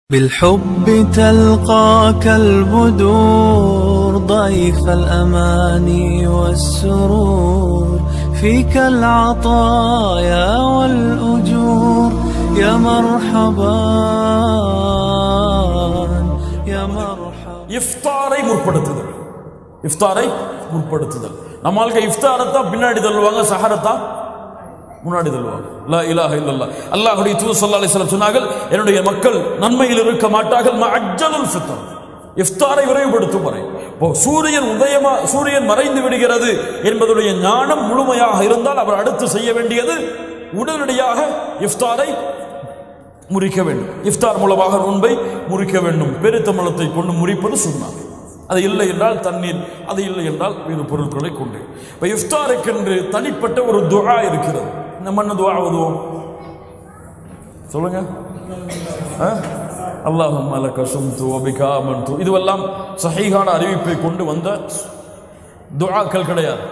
بالحب تلقاك البدور ضيف الأماني والسرور فيك العطايا والأجور يا مرحبا يا مرحبا இஃப்தாரை முற்படுத்துதல் இஃப்தாரை முற்படுத்துதல் நம்ம ஆளுங்க இஃப்தாரத்தான் பின்னாடி தள்ளுவாங்க சஹரத்தான் முன்னாடி தள்ளுவாங்க லா இலாஹ இல்லல்லாஹ் அல்லாஹ்வுடைய தூதர் ஸல்லல்லாஹு அலைஹி வஸல்லம் சொன்னார்கள் என்னுடைய மக்கள் நன்மையில் இருக்க மாட்டார்கள் மஅஜ்ஜலுல் ஃபித்ர் இஃப்தாரை விரைவுபடுத்தும் வரை இப்போ சூரியன் உதயமா சூரியன் மறைந்து விடுகிறது என்பதுடைய ஞானம் முழுமையாக இருந்தால் அவர் அடுத்து செய்ய வேண்டியது உடனடியாக இஃப்தாரை முறிக்க வேண்டும் இஃப்தார் மூலமாக நோன்பை முறிக்க வேண்டும் பெருத்தமலத்தை கொண்டு முறிப்பது சுண்ணா அது இல்லை என்றால் தண்ணீர் அது இல்லை என்றால் வேறு பொருட்களை கொண்டு இப்போ இஃப்தாருக்கென்று தனிப்பட்ட ஒரு துஆ இருக்கிறது நம்ம என்ன துஆ ஓதுவோம் சொல்லுங்க அல்லாஹும் மலக்க சும்து ஒபிகா மன்து இதுவெல்லாம் சஹீகான அறிவிப்பை கொண்டு வந்த துஆக்கள் கிடையாது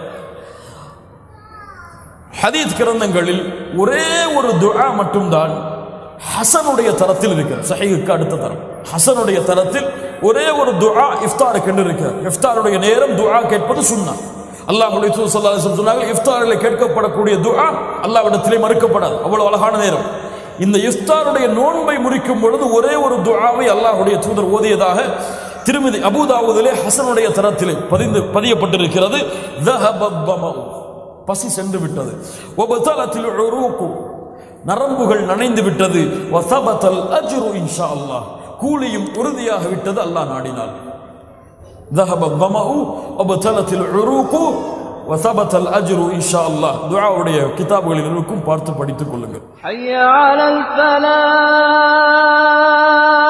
ஹதீத் கிரந்தங்களில் ஒரே ஒரு துஆ மட்டும்தான் ஹசனுடைய தரத்தில் இருக்கிறது சஹீஹுக்கு அடுத்த தரம் ஹசனுடைய தரத்தில் ஒரே ஒரு துஆ இஃப்தாருக்கு என்று இருக்கிறது இஃப்தாருடைய நேரம் துஆ கேட்பது சுன்னா அல்லாஹ்வுடைய தூதர் ஸல்லல்லாஹு அலைஹி வஸல்லம் சொன்னார்கள் இஃப்தாரில் கேட்கப்படக்கூடிய துஆ அல்லாஹ்விடத்திலே மறுக்கப்படாது அவ்வளவு அழகான நேரம் இந்த இஃப்தாருடைய நோன்பை முறிக்கும் பொழுது ஒரே ஒரு துஆவை அல்லாஹ்வுடைய தூதர் ஓதியதாக திருமதி அபூதாவுதிலே ஹசனுடைய தரத்திலே பதிந்து பதியப்பட்டிருக்கிறது ذهب الظمأ பசி சென்று விட்டது ஒபதலத்தில் உருவுக்கு நரம்புகள் நனைந்து விட்டது வசபத்தல் அஜ்ரு இன்ஷா அல்லாஹ் கூலியும் உறுதியாக விட்டது அல்லாஹ் நாடினார் ذهب الظمأ وبتلت العروق وثبت الأجر إن شاء الله துஆவுடைய கிதாபுகளில் இருக்கும் பார்த்து படித்துக் கொள்ளுங்கள் حي على الفلاح